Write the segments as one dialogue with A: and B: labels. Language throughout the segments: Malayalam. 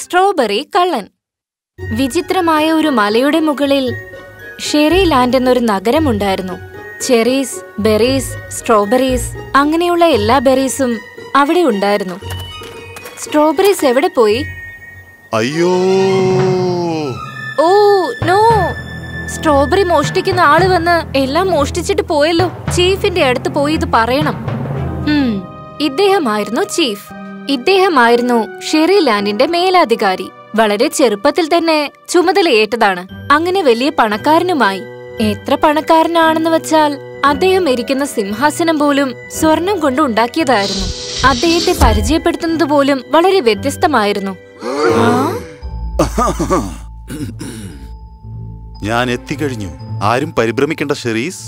A: സ്ട്രോബെറി കള്ളൻ വിചിത്രമായ ഒരു മലയുടെ മുകളിൽ ഷെറി ലാൻഡ് എന്നൊരു നഗരമുണ്ടായിരുന്നു ചെറീസ് ബെറീസ് സ്ട്രോബെറീസ് അങ്ങനെയുള്ള എല്ലാ ബെറീസും അവിടെ ഉണ്ടായിരുന്നു സ്ട്രോബെറീസ് എവിടെ പോയി
B: അയ്യോ
A: ഓ നോ സ്ട്രോബെറി മോഷ്ടിക്കുന്ന ആള് വന്ന് എല്ലാം മോഷ്ടിച്ചിട്ട് പോയല്ലോ ചീഫിന്റെ അടുത്ത് പോയി ഇത് പറയണം ഉം, ഇദ്ദേഹമായിരുന്നു ചീഫ് ഇദ്ദേഹമായിരുന്നു ഷെറി ലാൻഡിന്റെ മേലാധികാരി വളരെ ചെറുപ്പത്തിൽ തന്നെ ചുമതലയേറ്റതാണ് അങ്ങനെ വലിയ പണക്കാരനുമായി എത്ര പണക്കാരനാണെന്ന് വെച്ചാൽ അദ്ദേഹം ഇരിക്കുന്ന സിംഹാസനം പോലും സ്വർണം കൊണ്ട് ഉണ്ടാക്കിയതായിരുന്നു അദ്ദേഹത്തെ പരിചയപ്പെടുത്തുന്നത് പോലും വളരെ വ്യത്യസ്തമായിരുന്നു ആ
B: ഞാൻ എത്തിക്കഴിഞ്ഞു ആരും പരിഭ്രമിക്കേണ്ട ഷെറീസ്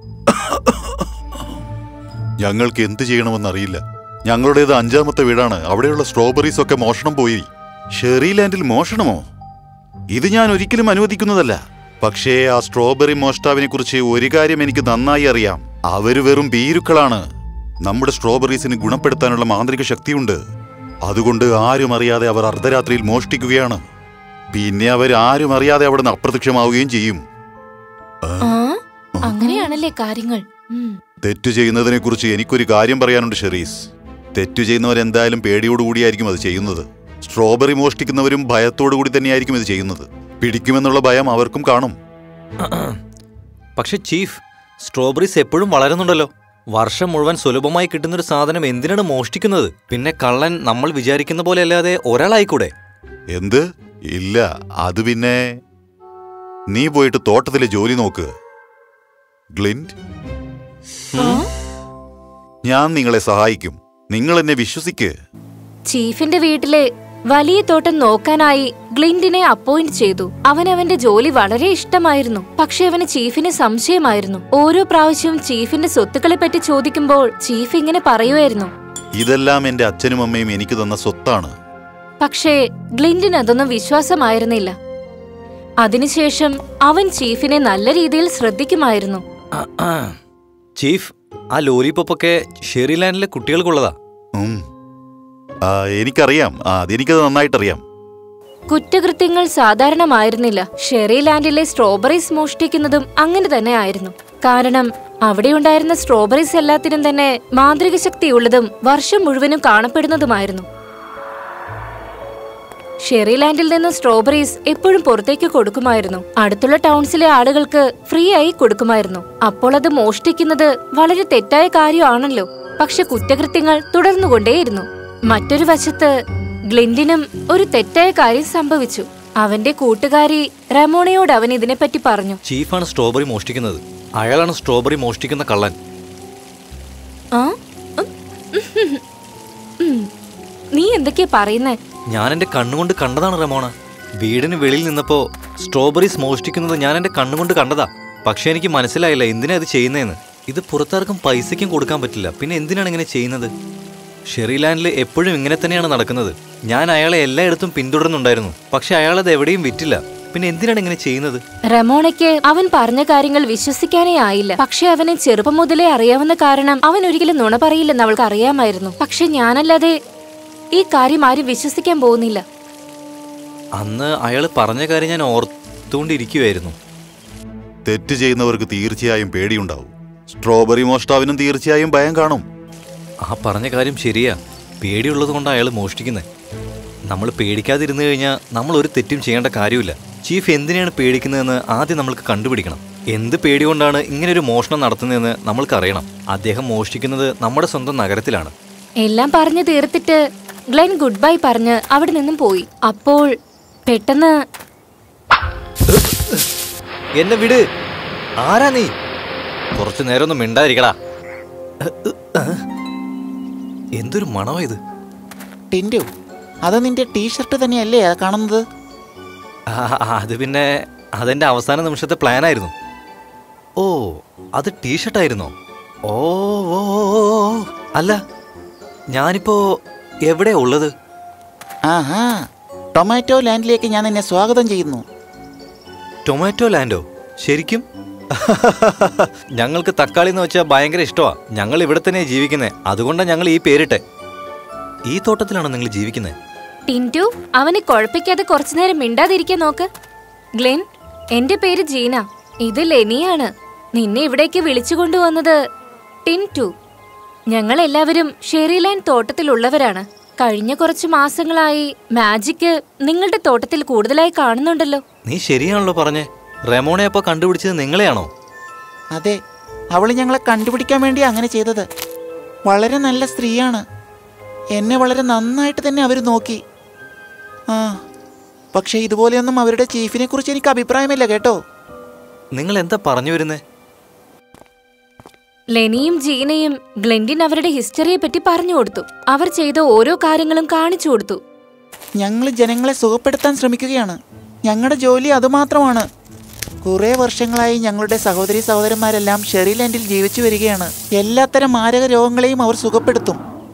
B: ഞങ്ങൾക്ക് എന്ത് ചെയ്യണമെന്നറിയില്ല ഞങ്ങളുടേത് അഞ്ചാമത്തെ വീടാണ് അവിടെയുള്ള സ്ട്രോബെറീസ് ഒക്കെ മോഷണം പോയി ഷെറി ലാൻഡിൽ മോഷണമോ ഇത് ഞാൻ ഒരിക്കലും അനുവദിക്കുന്നതല്ല പക്ഷേ ആ സ്ട്രോബെറി മോഷ്ടാവിനെ കുറിച്ച് ഒരു കാര്യം എനിക്ക് നന്നായി അറിയാം അവര് വെറും ഭീരുക്കളാണ് നമ്മുടെ സ്ട്രോബെറീസിന് ഗുണപ്പെടുത്താനുള്ള മാന്ത്രിക ശക്തിയുണ്ട് അതുകൊണ്ട് ആരും അറിയാതെ അവർ അർദ്ധരാത്രിയിൽ മോഷ്ടിക്കുകയാണ് പിന്നെ അവർ ആരും അറിയാതെ അവിടെ നിന്ന് അപ്രത്യക്ഷമാവുകയും ചെയ്യും
A: ആ അങ്ങനെയാണല്ലേ കാര്യങ്ങൾ ഉം.
B: തെറ്റു ചെയ്യുന്നതിനെ കുറിച്ച് എനിക്കൊരു കാര്യം പറയാനുണ്ട് ഷെറീസ് തെറ്റു ചെയ്യുന്നവരെന്തായാലും പേടിയോടുകൂടിയായിരിക്കും അത് ചെയ്യുന്നത് സ്ട്രോബെറി മോഷ്ടിക്കുന്നവരും ഭയത്തോടു കൂടി തന്നെയായിരിക്കും ഇത് ചെയ്യുന്നത് പിടിക്കുമെന്നുള്ള ഭയം അവർക്കും കാണും
C: പക്ഷെ ചീഫ് സ്ട്രോബെറീസ് എപ്പോഴും വളരുന്നുണ്ടല്ലോ വർഷം മുഴുവൻ സുലഭമായി കിട്ടുന്നൊരു സാധനം എന്തിനാണ് മോഷ്ടിക്കുന്നത് പിന്നെ കള്ളൻ നമ്മൾ വിചാരിക്കുന്ന പോലെ അല്ലാതെ ഒരാളായിക്കൂടെ
B: എന്ത് ഇല്ല അത് പിന്നെ നീ പോയിട്ട് തോട്ടത്തിലെ ജോലി നോക്ക് ഗ്ലിൻഡ് ഞാൻ നിങ്ങളെ സഹായിക്കും നിങ്ങൾ എന്നെ വിശ്വസിക്ക്
A: ചീഫിന്റെ വീട്ടിലെ വലിയ തോട്ടം നോക്കാനായി ഗ്ലിൻഡിനെ അപ്പോയിന്റ് ചെയ്തു അവൻ അവന്റെ ജോലി വളരെ ഇഷ്ടമായിരുന്നു പക്ഷെ അവന് ചീഫിന് സംശയമായിരുന്നു ഓരോ പ്രാവശ്യവും ചീഫിന്റെ സ്വത്തുക്കളെ പറ്റി ചോദിക്കുമ്പോൾ ചീഫ് ഇങ്ങനെ പറയുമായിരുന്നു
B: ഇതെല്ലാം എന്റെ അച്ഛനും അമ്മയും എനിക്ക് തന്ന സ്വത്താണ്
A: പക്ഷേ ഗ്ലിൻഡിന് അതൊന്നും വിശ്വാസമായിരുന്നില്ല അതിനുശേഷം അവൻ ചീഫിനെ നല്ല രീതിയിൽ ശ്രദ്ധിക്കുമായിരുന്നു
C: ആ, ആ. ചീഫ് ആ ലോലിപോപ്പൊക്കെ ഷെറിലാൻഡിലെ കുട്ടികൾക്കുള്ളതാ
B: ഉം. ആ, എനിക്കറിയാം ആ, അതെനിക്കത് നന്നായിട്ടറിയാം
A: കുറ്റകൃത്യങ്ങൾ സാധാരണമായിരുന്നില്ല ഷെറിലാൻഡിലെ സ്ട്രോബെറീസ് മോഷ്ടിക്കുന്നതും അങ്ങനെ തന്നെ ആയിരുന്നു കാരണം അവിടെയുണ്ടായിരുന്ന സ്ട്രോബെറീസ് എല്ലാത്തിനും തന്നെ മാന്ത്രിക ശക്തിയുള്ളതും വർഷം മുഴുവനും കാണപ്പെടുന്നതുമായിരുന്നു ഷെറിലാൻഡിൽ നിന്ന് സ്ട്രോബെറീസ് എപ്പോഴും പുറത്തേക്ക് കൊടുക്കുമായിരുന്നു അടുത്തുള്ള ടൗൺസിലെ ആളുകൾക്ക് ഫ്രീ ആയി കൊടുക്കുമായിരുന്നു അപ്പോൾ അത് മോഷ്ടിക്കുന്നത് വളരെ തെറ്റായ കാര്യമാണല്ലോ പക്ഷെ കുറ്റകൃത്യങ്ങൾ തുടർന്നുകൊണ്ടേയിരുന്നു മറ്റൊരു വശത്ത് ഗ്ലിൻഡിനും ഒരു തെറ്റായ കാര്യം സംഭവിച്ചു അവന്റെ കൂട്ടുകാരി റമോണയോട് അവൻ ഇതിനെപ്പറ്റി പറഞ്ഞു
C: ചീഫാണ് സ്ട്രോബെറി മോഷ്ടിക്കുന്നത് അയാളാണ് സ്ട്രോബെറി മോഷ്ടിക്കുന്ന കള്ളൻ
A: ആ ഉം, ഉം. നീ എന്തൊക്കെയാ പറയുന്നേ
C: ഞാൻ എന്റെ കണ്ണുകൊണ്ട് കണ്ടതാണ് റമോണ വീടിന് വെളിയിൽ നിന്നപ്പോ സ്ട്രോബെറീസ് മോഷ്ടിക്കുന്നത് ഞാൻ എന്റെ കണ്ണുകൊണ്ട് കണ്ടതാ പക്ഷെ എനിക്ക് മനസ്സിലായില്ല എന്തിനാ ഇത് ചെയ്യുന്നതെന്ന് ഇത് പുറത്താർക്കും പൈസയ്ക്കും കൊടുക്കാൻ പറ്റില്ല പിന്നെ എന്തിനാണ് ഇങ്ങനെ ചെയ്യുന്നത് ഷെറിലാൻഡിൽ എപ്പോഴും ഇങ്ങനെ തന്നെയാണ് നടക്കുന്നത് ഞാൻ അയാളെ എല്ലായിടത്തും പിന്തുടരുന്നുണ്ടായിരുന്നു പക്ഷെ അയാളത് എവിടെയും വിറ്റില്ല പിന്നെ എന്തിനാണ് ഇങ്ങനെ ചെയ്യുന്നത്
A: റമോണയ്ക്ക് അവൻ പറഞ്ഞ കാര്യങ്ങൾ വിശ്വസിക്കാനേ ആയില്ല പക്ഷെ അവനെ ചെറുപ്പം മുതലേ അറിയാവുന്ന കാരണം അവൻ ഒരിക്കലും നുണ പറയില്ലെന്ന് അവൾക്ക് അറിയാമായിരുന്നു പക്ഷെ ഞാനല്ലാതെ ഈ കാര്യം ആരും വിശ്വസിക്കാൻ പോകുന്നില്ല
C: അന്ന് അയാൾ പറഞ്ഞ കാര്യം ഞാൻ ഓർത്തുകൊണ്ടിരിക്കുമായിരുന്നു
B: തെറ്റ് ചെയ്യുന്നവർക്ക് തീർച്ചയായും പേടിയുണ്ടാവും സ്ട്രോബെറി മോഷ്ടാവിനും തീർച്ചയായും ഭയം കാണും
C: ആ പറഞ്ഞ കാര്യം ശരിയാ പേടിയുള്ളത് കൊണ്ടാണ് അയാൾ മോഷ്ടിക്കുന്നത് നമ്മൾ പേടിക്കാതിരുന്നു കഴിഞ്ഞാൽ നമ്മൾ ഒരു തെറ്റും ചെയ്യേണ്ട കാര്യമില്ല ചീഫ് എന്തിനാണ് പേടിക്കുന്നതെന്ന് ആദ്യം നമ്മൾക്ക് കണ്ടുപിടിക്കണം എന്ത് പേടി കൊണ്ടാണ് ഇങ്ങനെ ഒരു മോഷണം നടത്തുന്നതെന്ന് നമ്മൾക്കറിയണം അദ്ദേഹം മോഷ്ടിക്കുന്നത് നമ്മുടെ സ്വന്തം നഗരത്തിലാണ്
A: എല്ലാം പറഞ്ഞു തീർത്തിട്ട് ഗ്ലെൻ ഗുഡ് ബൈ പറഞ്ഞ് അവിടെ നിന്നും പോയി അപ്പോൾ പെട്ടെന്ന്
C: എന്നെ വിട് ആരാ നീ കുറച്ചു നേരം ഒന്നും മിണ്ടായിരിക്കടാ എന്തൊരു മണമാ ഇത്
D: ടിൻഡു അത് നിന്റെ ടീഷർട്ട് തന്നെയല്ലേ ആ കാണുന്നത്
C: ആ, അത് പിന്നെ അതെന്റെ അവസാന നിമിഷത്തെ പ്ലാൻ ആയിരുന്നു ഓ അത് ടീഷർട്ടായിരുന്നോ ഓ ഓ ഓ, ഓ, ഓ. അല്ല ഞാനിപ്പോ എവിടെയാ ഉള്ളത്
D: ആഹാ ടൊമാറ്റോ ലാൻഡിലേക്ക് ഞാൻ നിന്നെ സ്വാഗതം ചെയ്യുന്നു
C: ടൊമാറ്റോ ലാൻഡോ ശരിക്കും ഞങ്ങൾക്ക് തക്കാളി എന്ന് വെച്ചാൽ ഭയങ്കര ഇഷ്ടമാ ഞങ്ങൾ ഇവിടെ തന്നെ ജീവിക്കുന്നത് അതുകൊണ്ടാണ് ഞങ്ങൾ ഈ പേരിട്ടെ ഈ തോട്ടത്തിലാണോ നിങ്ങൾ ജീവിക്കുന്നത്
A: ടിൻറ്റു അവനെ കുഴപ്പിക്കാതെ കുറച്ചു നേരം മിണ്ടാതിരിക്കാൻ നോക്ക് ഗ്ലെൻ എന്റെ പേര് ജീന ഇത് ലെനിയാണ് നിന്നെ ഇവിടേക്ക് വിളിച്ചു കൊണ്ടുവന്നത് ടിൻറ്റു ഞങ്ങൾ എല്ലാവരും ഷെറിലൈൻ തോട്ടത്തിലുള്ളവരാണ് കഴിഞ്ഞ കുറച്ചു മാസങ്ങളായി മാജിക് നിങ്ങളുടെ തോട്ടത്തിൽ കൂടുതലായി കാണുന്നുണ്ടല്ലോ
C: നീ ശരിയാണല്ലോ പറഞ്ഞേ റെമോണെ അപ്പൊ കണ്ടുപിടിച്ചത് നിങ്ങളെയാണോ
D: അതെ അവൾ ഞങ്ങളെ കണ്ടുപിടിക്കാൻ വേണ്ടി അങ്ങനെ ചെയ്തത് വളരെ നല്ല സ്ത്രീയാണ് എന്നെ വളരെ നന്നായിട്ട് തന്നെ അവർ നോക്കി ആ പക്ഷേ ഇതുപോലെയൊന്നും അവരുടെ ചീഫിനെ കുറിച്ച് എനിക്ക് അഭിപ്രായമില്ല കേട്ടോ
C: നിങ്ങൾ എന്താ പറഞ്ഞു വരുന്നേ
A: ലെനിയും ജീനയും ഗ്ലെൻഡിൻ അവരുടെ ഹിസ്റ്ററിയെ പറ്റി പറഞ്ഞു കൊടുത്തു അവർ ചെയ്ത ഓരോ കാര്യങ്ങളും കാണിച്ചു കൊടുത്തു
D: ഞങ്ങൾ ജനങ്ങളെ സുഖപ്പെടുത്താൻ ശ്രമിക്കുകയാണ് ഞങ്ങളുടെ ജോലി അതുമാത്രമാണ് കുറേ വർഷങ്ങളായി ഞങ്ങളുടെ സഹോദരി സഹോദരന്മാരെല്ലാം ഷെറിലാൻഡിൽ ജീവിച്ചു വരികയാണ് എല്ലാത്തരം മാരക രോഗങ്ങളെയും അവർ സുഖപ്പെടുത്തും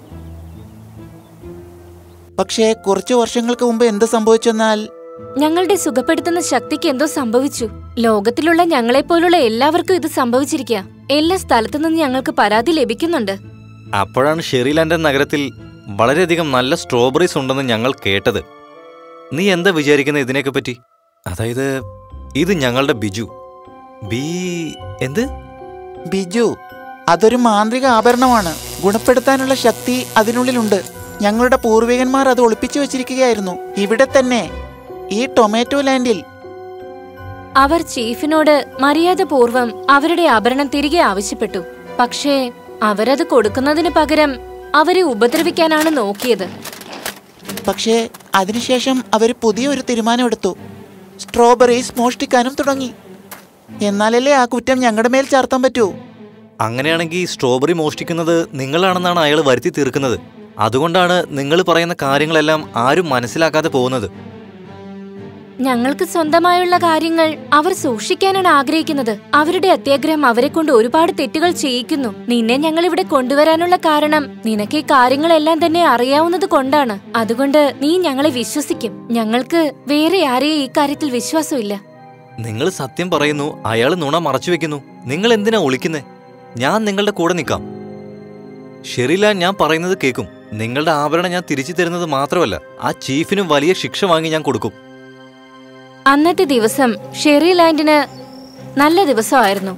D: പക്ഷേ കുറച്ചു വർഷങ്ങൾക്ക് മുമ്പ് എന്ത് സംഭവിച്ചെന്നാൽ
A: ഞങ്ങളുടെ സുഖപ്പെടുത്തുന്ന ശക്തിക്ക് എന്തോ സംഭവിച്ചു ലോകത്തിലുള്ള ഞങ്ങളെപ്പോലുള്ള എല്ലാവർക്കും ഇത് സംഭവിച്ചിരിക്കുക എല്ലാ സ്ഥലത്തു നിന്ന് ഞങ്ങൾക്ക് പരാതി ലഭിക്കുന്നുണ്ട്
C: അപ്പോഴാണ് ഷെറിലാൻഡൻ നഗരത്തിൽ വളരെയധികം നല്ല സ്ട്രോബെറീസ് ഉണ്ടെന്ന് ഞങ്ങൾ കേട്ടത് നീ എന്താ വിചാരിക്കുന്നത് ഇതിനെയൊക്കെ പറ്റി അതായത് ഇത് ഞങ്ങളുടെ ബിജു ബി എന്ത്
D: ബിജു അതൊരു മാന്ത്രിക ആഭരണമാണ് ഗുണപ്പെടുത്താനുള്ള ശക്തി അതിനുള്ളിലുണ്ട് ഞങ്ങളുടെ പൂർവികന്മാർ അത് ഒളിപ്പിച്ചു വെച്ചിരിക്കുകയായിരുന്നു ഇവിടെ തന്നെ ഈ ടൊമാറ്റോ ലാൻഡിൽ
A: അവർ ചീഫിനോട് മര്യാദപൂർവം അവരുടെ ആഭരണം തിരികെ ആവശ്യപ്പെട്ടു പക്ഷേ അവരത് കൊടുക്കുന്നതിന് പകരം അവരെ ഉപദ്രവിക്കാനാണ് നോക്കിയത്
D: പക്ഷേ അതിനുശേഷം അവർ പുതിയൊരു തീരുമാനമെടുത്തു സ്ട്രോബെറീസ് മോഷ്ടിക്കാനും തുടങ്ങി എന്നാലല്ലേ ആ കുറ്റം ഞങ്ങളുടെ മേൽ ചാർത്താൻ പറ്റൂ
C: അങ്ങനെയാണെങ്കിൽ സ്ട്രോബെറി മോഷ്ടിക്കുന്നത് നിങ്ങളാണെന്നാണ് അയാൾ വരുത്തി തീർക്കുന്നത് അതുകൊണ്ടാണ് നിങ്ങൾ പറയുന്ന കാര്യങ്ങളെല്ലാം ആരും മനസ്സിലാക്കാതെ പോകുന്നത്
A: ഞങ്ങൾക്ക് സ്വന്തമായുള്ള കാര്യങ്ങൾ അവർ സൂക്ഷിക്കാനാണ് ആഗ്രഹിക്കുന്നത് അവരുടെ അത്യാഗ്രഹം അവരെ കൊണ്ട് ഒരുപാട് തെറ്റുകൾ ചെയ്യിക്കുന്നു നിന്നെ ഞങ്ങൾ ഇവിടെ കൊണ്ടുവരാനുള്ള കാരണം നിനക്ക് ഈ കാര്യങ്ങളെല്ലാം തന്നെ അറിയാവുന്നത് കൊണ്ടാണ് അതുകൊണ്ട് നീ ഞങ്ങളെ വിശ്വസിക്കും ഞങ്ങൾക്ക് വേറെ ആരെയും ഈ കാര്യത്തിൽ വിശ്വാസമില്ല
C: നിങ്ങൾ സത്യം പറയുന്നു അയാൾ നുണ മറച്ചു വെക്കുന്നു നിങ്ങൾ എന്തിനാ ഒളിക്കുന്നേ ഞാൻ നിങ്ങളുടെ കൂടെ നിൽക്കാം ഷെറില ഞാൻ പറയുന്നത് കേൾക്കും നിങ്ങളുടെ ആഭരണം ഞാൻ തിരിച്ചു തരുന്നത് മാത്രമല്ല ആ ചീഫിനും വലിയ ശിക്ഷ വാങ്ങി ഞാൻ കൊടുക്കും
A: അന്നത്തെ ദിവസം ഷെറി ലാൻഡിന് നല്ല ദിവസമായിരുന്നു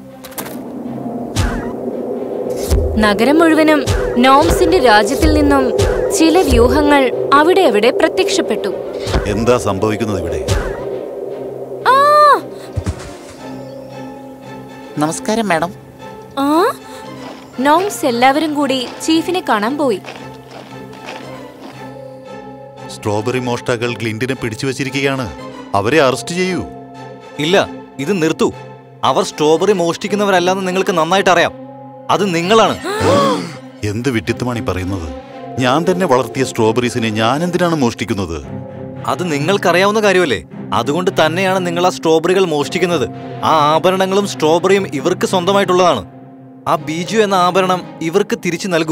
A: നഗരം മുഴുവനും നോംസിന്റെ രാജ്യത്തിൽ നിന്നും ചില വ്യൂഹങ്ങൾ അവിടെ അവിടെ പ്രത്യക്ഷപ്പെട്ടു
B: എന്താ സംഭവിക്കുന്നത് ഇവിടെ
A: ആ
D: നമസ്കാരം മാഡം
A: ആ നോംസ് എല്ലാവരും കൂടി ചീഫിനെ കാണാൻ പോയി
B: സ്ട്രോബെറി മോഷ്ടാക്കൾ ഗ്ലിൻഡിനെ പിടിച്ചു വച്ചിരിക്കുകയാണ് അവരെ അറസ്റ്റ് ചെയ്യൂ
C: ഇല്ല ഇത് നിർത്തൂ അവർ സ്ട്രോബെറി മോഷ്ടിക്കുന്നവരല്ലാന്ന് നിങ്ങൾക്ക് നന്നായിട്ട് അറിയാം അത് നിങ്ങളാണ്
B: എന്ത് വിട്ടിത്തമാണ് ഈ പറയുന്നത് ഞാൻ തന്നെ വളർത്തിയ സ്ട്രോബെറീസിനെ ഞാൻ എന്തിനാണ് മോഷ്ടിക്കുന്നത്
C: അത് നിങ്ങൾക്കറിയാവുന്ന കാര്യമല്ലേ അതുകൊണ്ട് തന്നെയാണ് നിങ്ങൾ ആ സ്ട്രോബെറികൾ മോഷ്ടിക്കുന്നത് ആ ആഭരണങ്ങളും സ്ട്രോബെറിയും ഇവർക്ക് സ്വന്തമായിട്ടുള്ളതാണ് ആ ബീജു എന്ന ആഭരണം ഇവർക്ക് തിരിച്ചു നൽകൂ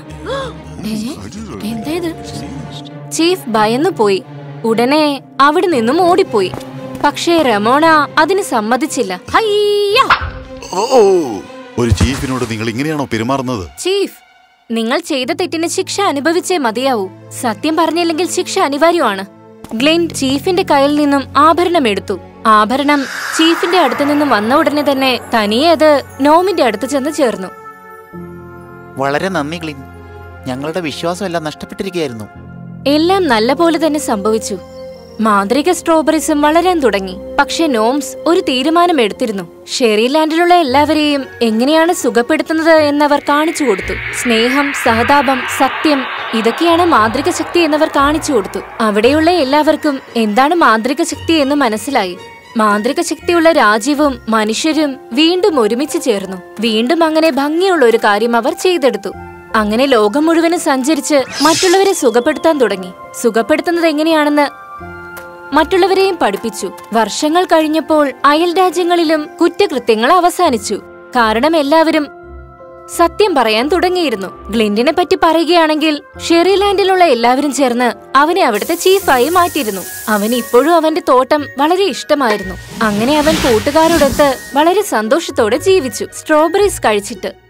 A: എന്താ ഇത് ചീഫ് ഭയന്നു പോയി ഉടനെ അവിടെ നിന്നും ഓടിപ്പോയി പക്ഷേ റമോണ അതിന് സമ്മതിച്ചില്ല ഹയ്യാ
B: ഓ ഒരു ചീഫിനോട് നിങ്ങൾ ഇങ്ങനെയാണോ പെരുമാറുന്നത്
A: ചീഫ് നിങ്ങൾ ചെയ്ത തെറ്റിന് ശിക്ഷ അനുഭവിച്ചേ മതിയാവൂ സത്യം പറഞ്ഞില്ലെങ്കിൽ ശിക്ഷ അനിവാര്യമാണ് ഗ്ലെൻ ചീഫിന്റെ കയ്യിൽ നിന്നും ആഭരണം എടുത്തു ആഭരണം ചീഫിന്റെ അടുത്ത് നിന്നും വന്ന ഉടനെ തന്നെ തനിയെ അത് നോമിന്റെ അടുത്ത് ചെന്ന് ചേർന്നു
D: വളരെ നന്ദി ക്ലീൻ ഞങ്ങളുടെ വിശ്വാസമെല്ലാം നഷ്ടപ്പെട്ടിരിക്കുകയായിരുന്നു
A: എല്ലാം നല്ല പോലെ തന്നെ സംഭവിച്ചു മാന്ത്രിക സ്ട്രോബെറീസും വളരാൻ തുടങ്ങി പക്ഷെ നോംസ് ഒരു തീരുമാനം എടുത്തിരുന്നു ഷെറിലാൻഡിലുള്ള എല്ലാവരെയും എങ്ങനെയാണ് സുഖപ്പെടുത്തുന്നത് എന്നവർ കാണിച്ചു കൊടുത്തു സ്നേഹം സഹതാപം സത്യം ഇതൊക്കെയാണ് മാന്ത്രിക ശക്തി എന്നവർ കാണിച്ചു കൊടുത്തു അവിടെയുള്ള എല്ലാവർക്കും എന്താണ് മാന്ത്രിക ശക്തി എന്ന് മനസ്സിലായി മാന്ത്രിക ശക്തിയുള്ള രാജ്യവും മനുഷ്യരും വീണ്ടും ഒരുമിച്ച് ചേർന്നു വീണ്ടും അങ്ങനെ ഭംഗിയുള്ള ഒരു കാര്യം അവർ ചെയ്തെടുത്തു അങ്ങനെ ലോകം മുഴുവനും സഞ്ചരിച്ച് മറ്റുള്ളവരെ സുഖപ്പെടുത്താൻ തുടങ്ങി സുഖപ്പെടുത്തുന്നത് എങ്ങനെയാണെന്ന് മറ്റുള്ളവരെയും പഠിപ്പിച്ചു വർഷങ്ങൾ കഴിഞ്ഞപ്പോൾ അയൽ രാജ്യങ്ങളിലും കുറ്റകൃത്യങ്ങൾ അവസാനിച്ചു കാരണം എല്ലാവരും സത്യം പറയാൻ തുടങ്ങിയിരുന്നു ഗ്ലിൻഡിനെ പറ്റി പറയുകയാണെങ്കിൽ ഷെറിലാൻഡിലുള്ള എല്ലാവരും ചേർന്ന് അവനെ അവിടുത്തെ ചീഫായി മാറ്റിയിരുന്നു അവന് ഇപ്പോഴും അവന്റെ തോട്ടം വളരെ ഇഷ്ടമായിരുന്നു അങ്ങനെ അവൻ കൂട്ടുകാരോടൊത്ത് വളരെ സന്തോഷത്തോടെ ജീവിച്ചു സ്ട്രോബെറീസ് കഴിച്ചിട്ട്